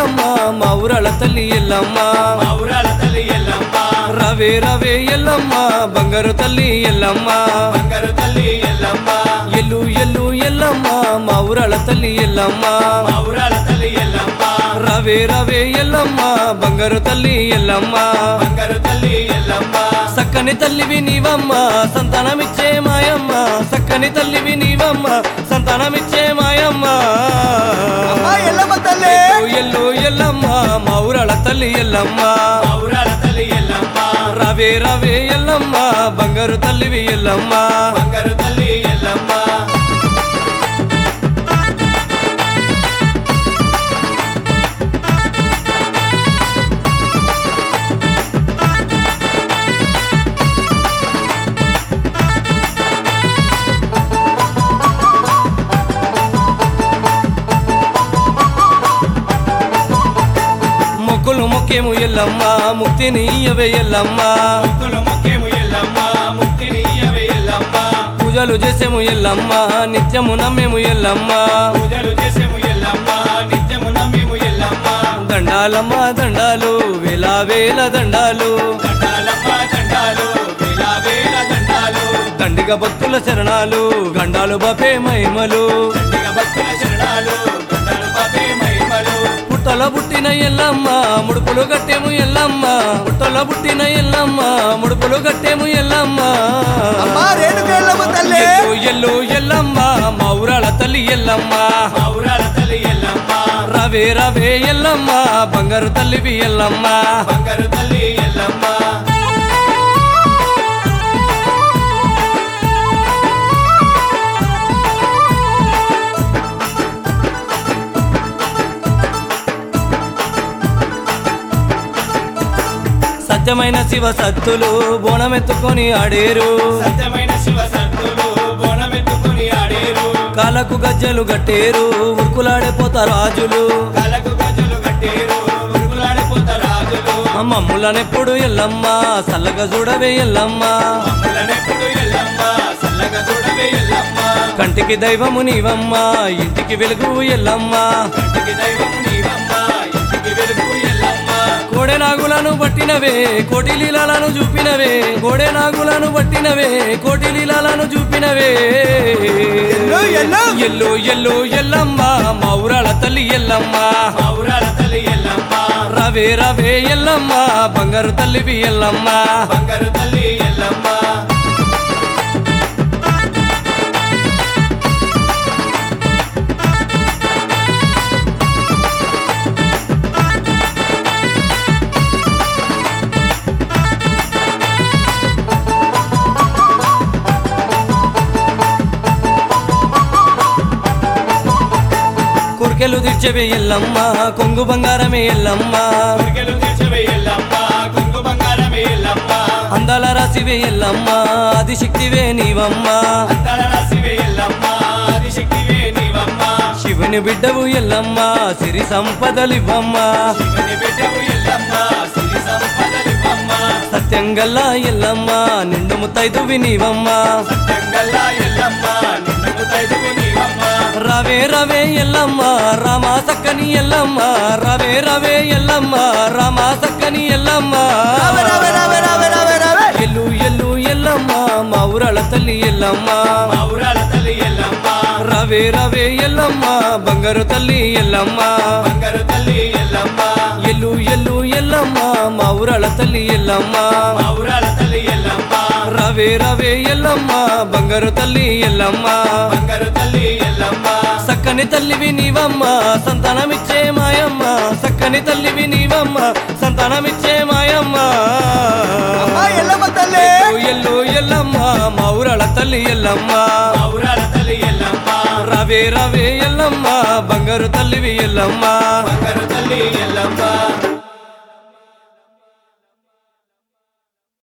ఎల్లమ్మ మా ఊరాల తల్లి ఎల్లమ్మ మా ఊరాల తల్లి ఎల్లమ్మ రవే రవే ఎల్లమ్మ బంగారు తల్లి ఎల్లమ్మ బంగారు తల్లి ఎల్లమ్మ ఎల్లు ఎల్లు ఎల్లమ్మ మా ఊరాల తల్లి ఎల్లమ్మ మా ఊరాల తల్లి ఎల్లమ్మ రవే రవే ఎల్లమ్మ బంగారు తల్లి ఎల్లమ్మ బంగారు తల్లి ఎల్లమ్మ సక్కని తల్లివి నీవమ్మ సంతానమిచ్చే మాయమ్మ సక్కని తల్లివి నీవమ్మ సంతానమిచ్చే మాయమ్మ అమ్మా ఎల్లమ్మ తల్లి ఎల్లు ఎల్లమ్మ మా ఊరాల తల్లి ఎల్లమ్మ మా ఊరాల తల్లి ఎల్లమ్మ రవే రవే ఎల్లమ్మ బంగారు తల్లివి ఎల్లమ్మ బంగారు తల్లి ఎల్లమ్మ మొక్కులు మొక్కేము ఎల్లమ్మ ముక్తిని ఇయ్యవే ఎల్లమ్మ ముక్కులు ముఖ్యము ఎల్లమ్మ ముక్తిని ఇయ్యవే ఎల్లమ్మ పూజలు చేసేము ఎల్లమ్మ నిత్యము నమ్మేము ఎల్లమ్మ పూజలు చేసేము ఎల్లమ్మ నిత్యము నమ్మేము ఎల్లమ్మ దండాలమ్మ దండాలు వేల వేల దండాలు దండాలమ్మ దండాలు వేల వేల దండాలు దండిగ భక్తుల శరణాలు గండాలు బపే మహిమలు దండిగ భక్తుల శరణాలు దండాలు బాబే మహిమలు పుట్టల పుట్టిన ఎల్లమ్మ ముడుపులు కట్టేము ఎల్లమ్మ పుట్టల పుట్టిన ఎల్లమ్మ ముడుపులు కట్టేము ఎల్లమ్మ అమ్మా రేణుక ఎల్లమ్మ తల్లి ఎల్లు ఎల్లు ఎల్లమ్మ మా ఊరాల తల్లి ఎల్లమ్మ మా ఊరాల తల్లి ఎల్లమ్మ రవే రవే ఎల్లమ్మ బంగారు తల్లివి ఎల్లమ్మ బంగారు తల్లి ఎల్లమ్మ సత్యమైన శివ సత్తులు బోనమెత్తుకొని ఆడేరు సత్యమైన శివ సత్తులు బోనమెత్తుకుని ఆడేరు కాలకు గజ్జలు గట్టేరు ఉరుకులాడే పోత రాజులు కలకు గజలు కట్టేరు ఉరుగులాడిపోత రాజులు మమ్ములనెప్పుడు ఎల్లమ్మ సల్లగా చూడవే ఎల్లమ్మ మమ్మలనెప్పుడు ఎల్లమ్మ సల్లగా చూడవే ఎల్లమ్మ కంటికి దైవము నీవమ్మ ఇంటికి వెలుగు ఎల్లమ్మ కంటికి దైవం నీవమ్మ ఇంటికి వెలుగు ఎల్లమ్మ కోడె నాగులను పట్టినవే కోటి లీలాలను చూపినవే కోడె నాగులను పట్టినవే కోటి లీలాలను చూపినవే ఎల్లు ఎల్లు ఎల్లు ఎల్లు ఎల్లమ్మ మా ఊరాల తల్లి ఎల్లమ్మ మా ఊరాల తల్లి ఎల్లమ్మ రవే రవే ఎల్లమ్మ బంగారు తల్లివి ఎల్లమ్మ బంగారు తల్లి ఎల్లమ్మ కుర్కెలు తీర్చవే ఎల్లమ్మ కొంగు బంగారమే ఎల్లమ్మ ఉరికెలు తీర్చవే ఎల్లమ్మ కుంగు బంగారమే ఎల్లమ్మ అందాల రాసివే ఎల్లమ్మ ఆది శక్తివే నీవమ్మ అంతల రాసివే ఎల్లమ్మ ఆదిశక్తివే నీవమ్మ శివుని బిడ్డవు ఎల్లమ్మ సిరి సంపదలివ్వమ్మ శివుని బిడ్డవు ఎల్లమ్మ సిరి సంపదలివమ్మ సత్యంగల్లా ఎల్లమ్మ నిండు ముత్తైదువి నీవమ్మ సత్యంగల్లా ఎల్లమ్మ నిన్ను ముత్తైదువు నీవమ్మ రవే రవే ఎల్లమ్మ రామా సక్కని ఎల్లమ్మ రవే రవే ఎల్లమ్మ రామా సక్కని ఎల్లమ్మ రావే రావే రావే రావే రావే రావే ఎల్లు ఎల్లు ఎల్లమ్మ మా ఊరాల తల్లి ఎల్లమ్మ మా ఊరాల తల్లి ఎల్లమ్మ రవే రవే ఎల్లమ్మ బంగారు తల్లి ఎల్లమ్మ బంగారు తల్లి ఎల్లమ్మ ఎల్లు ఎల్లు ఎల్లమ్మ మా ఊరాల తల్లి ఎల్లమ్మ మా ఊరాల తల్లి ఎల్లమ్మ రవే రవే ఎల్లమ్మ బంగారు తల్లి ఎల్లమ్మ బంగారు తల్లి ఎల్లమ్మ సక్కని తల్లివి నీవమ్మ సంతానమిచ్చే మాయమ్మ సక్కని తల్లివి నీవమ్మ సంతానమిచ్చే మాయమ్మ అమ్మా ఎల్లమ్మ తల్లి ఎల్లు ఎల్లమ్మ మా ఊరాల తల్లి ఎల్లమ్మ మా ఊరాల తల్లి ఎల్లమ్మ రవే రవే ఎల్లమ్మ బంగారు తల్లివి ఎల్లమ్మ బంగారు తల్లి ఎల్లమ్మ